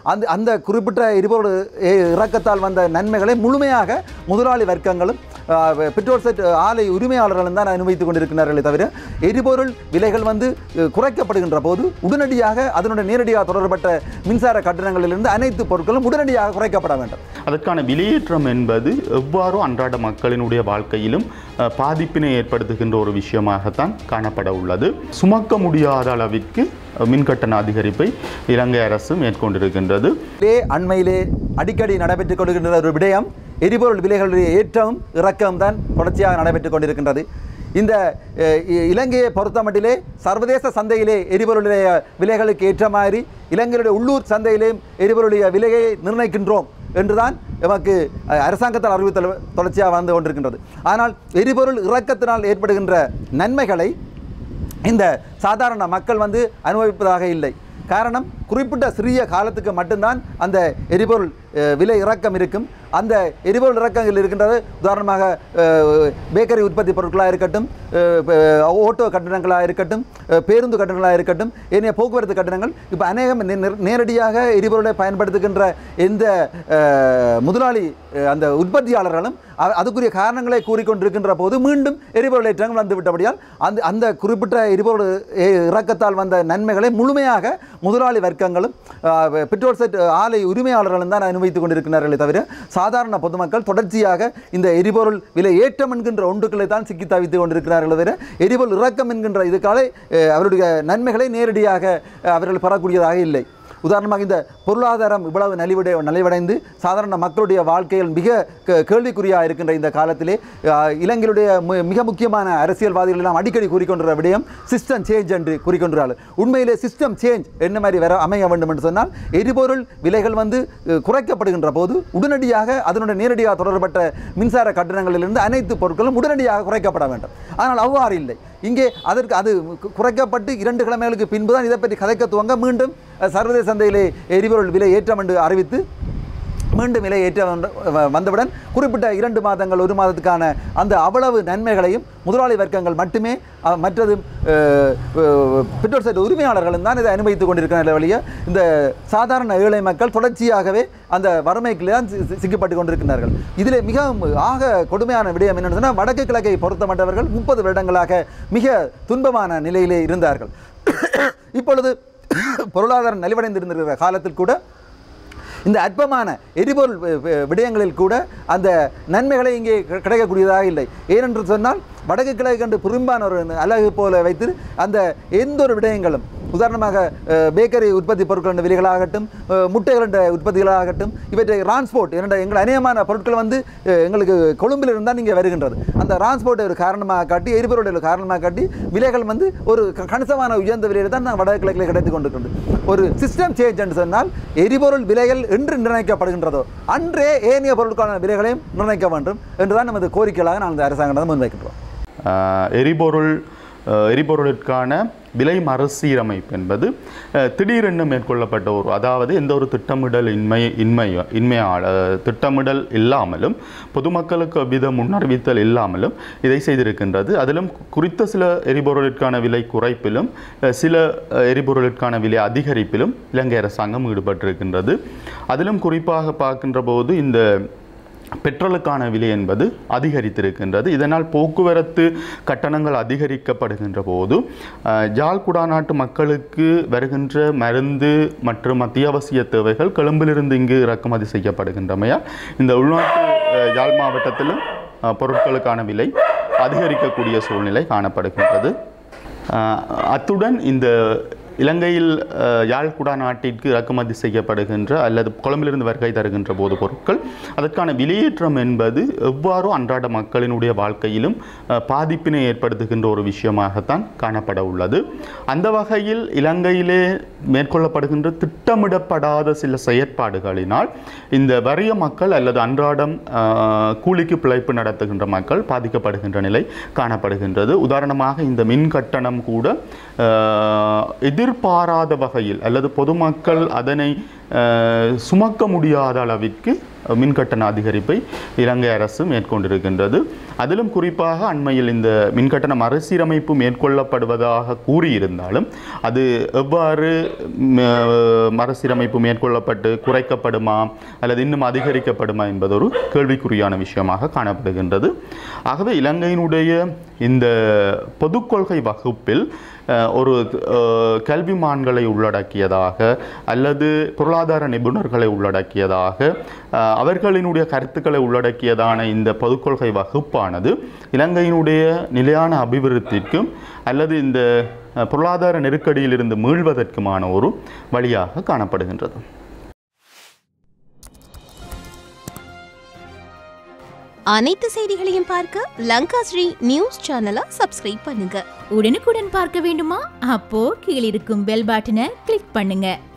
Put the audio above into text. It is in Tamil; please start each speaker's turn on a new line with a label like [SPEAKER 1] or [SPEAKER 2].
[SPEAKER 1] அந்த அந்த குறிப்பிட்ட எரிபொருள் எ- இறக்கத்தால் வந்த நன்மைகளை முழுமையாக முதலாளி வர்க்கங்களும் ஆ, பெட்ரோல் செட் ஆலை உரிமையாளர்களும் தான் அனுபவித்துக் கொண்டிருக்கிறார்களே தவிர எரிபொருள் விலைகள் வந்து அ, குறைக்கப்படுகின்ற போது உடனடியாக அதனுடைய நேரடியாக தொடர்பட்ட மின்சார கட்டணங்களிலிருந்து அனைத்து பொருட்களும் உடனடியாக குறைக்கப்பட வேண்டும்
[SPEAKER 2] அதற்கான வெளியேற்றம் என்பது எவ்வாறு அன்றாட மக்களினுடைய வாழ்க்கையிலும் அஹ், பாதிப்பினை ஏற்படுத்துகின்ற ஒரு விஷயமாகத்தான் காணப்பட உள்ளது சுமக்க முடியாத அளவிற்கு அஹ், மின்கட்டண அதிகரிப்பை இலங்கை அரசு மேற்கொண்டிருக்கின்றது
[SPEAKER 1] இதே அண்மையிலே அடிக்கடி நடைபெற்றுக் கொண்டிருக்கின்ற ஒரு விடயம் எரிபொருள் விலைகளுடைய ஏற்றம் இறக்கம் தான் தொடர்ச்சியாக நடைபெற்றுக் கொண்டிருக்கின்றது இந்த அஹ், இ- இலங்கையை பொறுத்தமட்டிலே சர்வதேச சந்தையிலே எரிபொருளுடைய விலைகளுக்கு ஏற்ற மாதிரி இலங்கையுடைய உள்ளூர் சந்தையிலேயும் எரிபொருளுடைய விலையை நிர்ணயிக்கின்றோம் என்றுதான் எமக்கு அஹ், அரசாங்கத்தால் அறிவித்தல் தொடர்ச்சியாக வந்து கொண்டிருக்கின்றது ஆனால் எரிபொருள் இறக்கத்தினால் ஏற்படுகின்ற நன்மைகளை இந்த சாதாரண மக்கள் வந்து அனுபவிப்பதாக இல்லை காரணம் குறிப்பிட்ட சிறிய காலத்துக்கு மட்டும்தான் அந்த எரிபொருள் அஹ், விலை இறக்கம் இருக்கும் அந்த எரிபொருள் இறக்கங்கள் இருக்கின்றது உதாரணமாக அஹ், பேக்கரி உற்பத்தி பொருட்களாக இருக்கட்டும் அஹ், ப- ஓட்டோ கட்டணங்களாக இருக்கட்டும் அஹ், பேருந்து கட்டணங்களாக இருக்கட்டும் ஏனைய போக்குவரத்து கட்டணங்கள் இப்போ அநேகம் நே- நே- நேரடியாக எரிபொருளை பயன்படுத்துகின்ற எந்த அஹ், முதலாளி அஹ், அந்த உற்பத்தியாளர்களும் அ- அதுக்குரிய காரணங்களை கூறிக்கொண்டிருக்கின்ற போது மீண்டும் எரிபொருள் ஏற்றங்கள் வந்து விட்டபடியால் அந்த அந்த குறிப்பிட்ட எரிபொருள் எ- இறக்கத்தால் வந்த நன்மைகளை முழுமையாக முதலாளி வர்க்கங்களும் அஹ், பெட்ரோல் செட் ஆலை உரிமையாளர்களும் தான் அனுபவித்துக் கொண்டிருக்கிறார்களே தவிர சாதாரண பொதுமக்கள் தொடர்ச்சியாக இந்த எரிபொருள் விலை ஏற்றம் என்கின்ற ஒன்றுக்களை தான் சிக்கி தவித்துக் கொண்டிருக்கிறார்கள் தவிர எரிபொருள் இறக்கம் என்கின்ற இதுக்காலே அஹ், அவருடைய நன்மைகளை நேரடியாக அஹ், அவர்கள் பெறக்கூடியதாக இல்லை உதாரணமாக இந்த பொருளாதாரம் இவ்வளவு நலிவடை நலிவடைந்து சாதாரண மக்களுடைய வாழ்க்கையில் மிக கே- கேள்விக்குறியாக இருக்கின்ற இந்த காலத்திலே அஹ், இலங்கையுடைய மு- மிக முக்கியமான அரசியல்வாதிகள் எல்லாம் அடிக்கடி கூறிக்கொண்டிருக்கிற விடயம் சிஸ்டம் சேஞ்ச் என்று கூறிக்கொண்டிருக்கிறார்கள் உண்மையிலே சிஸ்டம் சேஞ்ச் என்ன மாதிரி வர அமைய வேண்டும் என்று சொன்னால் எரிபொருள் விலைகள் வந்து அஹ், குறைக்கப்படுகின்ற போது உடனடியாக அதனுடைய நேரடியாக தொடர்பட்ட மின்சார கட்டணங்களிலிருந்து அனைத்து பொருட்களும் உடனடியாக குறைக்கப்பட வேண்டும் ஆனால் அவ்வாறு இல்லை இங்கே அதற்கு அது கு- குறைக்கப்பட்டு இரண்டு கிழமைகளுக்கு பின்பு தான் இதை பற்றி கதைக்க துவங்க மீண்டும் அஹ், சர்வதேச சந்தையிலே எரிபொருள் விலை ஏற்றம் என்று அறிவித்து மீண்டும் விலை ஏற்ற வந்து- வ- வந்தவுடன் குறிப்பிட்ட இரண்டு மாதங்கள் ஒரு மாதத்துக்கான அந்த அவ்வளவு நன்மைகளையும் முதலாளி வர்க்கங்கள் மட்டுமே அஹ், மற்றது அஹ், அஹ், பெட்ரோல் செட் உரிமையாளர்களும் தான் இதை அனுபவித்துக் கொண்டிருக்கிற வழிய இந்த சாதாரண ஏழை மக்கள் தொடர்ச்சியாகவே அந்த வறுமைக்குள்ளே தான் சி- சி- சிக்கப்பட்டு கொண்டிருக்கிறார்கள் இதில் மிக ஆக கொடுமையான விடயம் என்னன்னு சொன்னால் வடக்கு கிழக்கை பொறுத்தமட்டவர்கள் முப்பது வருடங்களாக மிக துன்பமான நிலையிலே இருந்தார்கள் இப்பொழுது பொருளாதாரம் நலிவடைந்திருந்திருக்கிற காலத்தில் கூட இந்த அற்பமான எரிபொருள் வி- வி- விடயங்களில் கூட அந்த நன்மைகளை இங்கே கி- கிடைக்கக்கூடியதாக இல்லை ஏனென்று சொன்னால் வடக்கு கிழக்கு கண்டு புரிம்பான ஒரு அழகு போல வைத்து அந்த எந்த ஒரு விடயங்களும் உதாரணமாக அஹ், பேக்கரி உற்பத்தி பொருட்களின் விலைகளாகட்டும் அஹ், முட்டைகளின் உற்பத்திகளாகட்டும் இவற்றை டிரான்ஸ்போர்ட் இரண்டு எங்கள் அநேகமான பொருட்கள் வந்து அஹ், எங்களுக்கு கொழும்பில் இருந்தால் நீங்கள் வருகின்றது அந்த டிரான்ஸ்போர்ட்டை ஒரு காரணமாக காட்டி எரிபொருளை ஒரு காரணமாக காட்டி விலைகள் வந்து ஒரு க- கணிசமான உயர்ந்த விலையில் தான் நான் வடக்கு கிழக்கில் கிடைத்து கொண்டிருக்கின்றது ஒரு சிஸ்டம் சேஞ்ச் என்று சொன்னால் எரிபொருள் விலைகள் என்று நிர்ணயிக்கப்படுகின்றதோ அன்றே ஏனைய பொருட்களுக்கான விலைகளையும் நிர்ணயிக்க வேண்டும் என்றுதான் நமது கோரிக்கைகளாக நான் இந்த அரசாங்கத்தை முன்வைக்கின்றோம்
[SPEAKER 2] அஹ், எரிபொருள் அஹ், எரிபொருளுக்கான விலை மறுசீரமைப்பு என்பது அஹ், திடீரென்று மேற்கொள்ளப்பட்ட ஒரு அதாவது எந்த ஒரு திட்டமிடல் இன்மை இன்மை இன்மையால் அஹ், திட்டமிடல் இல்லாமலும் பொதுமக்களுக்கு எவ்வித முன்னறிவித்தல் இல்லாமலும் இதை செய்திருக்கின்றது அதிலும் குறித்த சில எரிபொருளுக்கான விலை குறைப்பிலும் அஹ், சில அஹ், எரிபொருளுக்கான விலை அதிகரிப்பிலும் இலங்கை அரசாங்கம் ஈடுபட்டிருக்கின்றது அதிலும் குறிப்பாக பார்க்கின்ற போது இந்த பெட்ரோலுக்கான விலை என்பது அதிகரித்திருக்கின்றது இதனால் போக்குவரத்து கட்டணங்கள் அதிகரிக்கப்படுகின்ற போது அஹ், யாழ் குடாநாட்டு மக்களுக்கு வருகின்ற மருந்து மற்றும் அத்தியாவசிய தேவைகள் கொழும்பிலிருந்து இங்கு இறக்குமதி செய்யப்படுகின்றமையால் இந்த உள்நாட்டு அஹ், யாழ் மாவட்டத்திலும் அஹ், பொருட்களுக்கான விலை அதிகரிக்கக்கூடிய சூழ்நிலை காணப்படுகின்றது அஹ், அத்துடன் இந்த இலங்கையில் அஹ், யாழ்குடா நாட்டிற்கு இறக்குமதி செய்யப்படுகின்ற அல்லது கொழும்பிலிருந்து வருகை தருகின்ற போது பொருட்கள் அதற்கான விலையேற்றம் என்பது எவ்வாறு அன்றாட மக்களினுடைய வாழ்க்கையிலும் அஹ், பாதிப்பினை ஏற்படுத்துகின்ற ஒரு விஷயமாகத்தான் காணப்பட உள்ளது அந்த வகையில் இலங்கையிலே மேற்கொள்ளப்படுகின்ற திட்டமிடப்படாத சில செயற்பாடுகளினால் இந்த வறிய மக்கள் அல்லது அன்றாடம் அஹ், கூலிக்கு பிழைப்பு நடத்துகின்ற மக்கள் பாதிக்கப்படுகின்ற நிலை காணப்படுகின்றது உதாரணமாக இந்த மின் கட்டணம் கூட அஹ், எதிர்பாராத வகையில் அல்லது பொதுமக்கள் அதனை அஹ், சுமக்க முடியாத அளவிற்கு அஹ், மின் கட்டண அதிகரிப்பை இலங்கை அரசு மேற்கொண்டிருக்கின்றது அதிலும் குறிப்பாக அண்மையில் இந்த மின்கட்டண மறுசீரமைப்பு மேற்கொள்ளப்படுவதாக கூறியிருந்தாலும் அது எவ்வாறு ம், அஹ், மறுசீரமைப்பு மேற்கொள்ளப்பட்டு குறைக்கப்படுமா அல்லது இன்னும் அதிகரிக்கப்படுமா என்பது ஒரு கேள்விக்குறியான விஷயமாக காணப்படுகின்றது ஆகவே இலங்கையினுடைய இந்த பொதுக்கொள்கை வகுப்பில் அஹ், ஒரு அஹ், கல்விமான்களை உள்ளடக்கியதாக அல்லது பொருளாதார நிபுணர்களை உள்ளடக்கியதாக அஹ், அவர்களினுடைய கருத்துக்களை உள்ளடக்கியதான இந்த பொதுக்கொள்கை வகுப்பானது இலங்கையினுடைய நிலையான அபிவிருத்திக்கும் அல்லது இந்த அஹ், பொருளாதார நெருக்கடியிலிருந்து மீள்வதற்குமான ஒரு வழியாக காணப்படுகின்றது
[SPEAKER 3] அனைத்து செய்திகளையும் பார்க்க லங்கா ஸ்ரீ நியூஸ் சேனலை சப்ஸ்கிரைப் பண்ணுங்க
[SPEAKER 4] உடனுக்குடன் பார்க்க வேண்டுமா அப்போ கீழிருக்கும் பெல் பட்டனை கிளிக் பண்ணுங்க